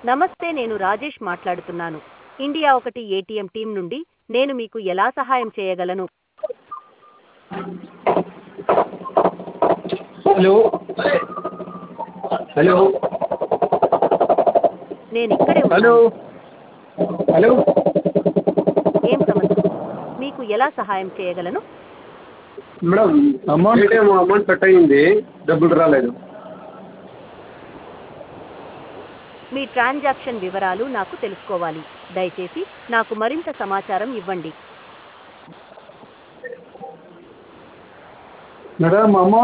నమస్తే నేను రాజేష్ మాట్లాడుతున్నాను ఇండియా ఒకటి ఏటీఎం టీం నుండి నేను మీకు ఎలా సహాయం చేయగలను హలో హలో నేను ఇక్కడే హలో ఉన్నాను హలో ఏం సమస్య మీకు ఎలా సహాయం చేయగలను madam amount ATM amount cut అయ్యింది డబ్బులు రాలేదు మీ ట్రాన్సాక్షన్ వివరాలు నాకు తెలుసుకోవాలి దయచేసి నాకు మరింత సమాచారం ఇవ్వండి మేడం అమౌంట్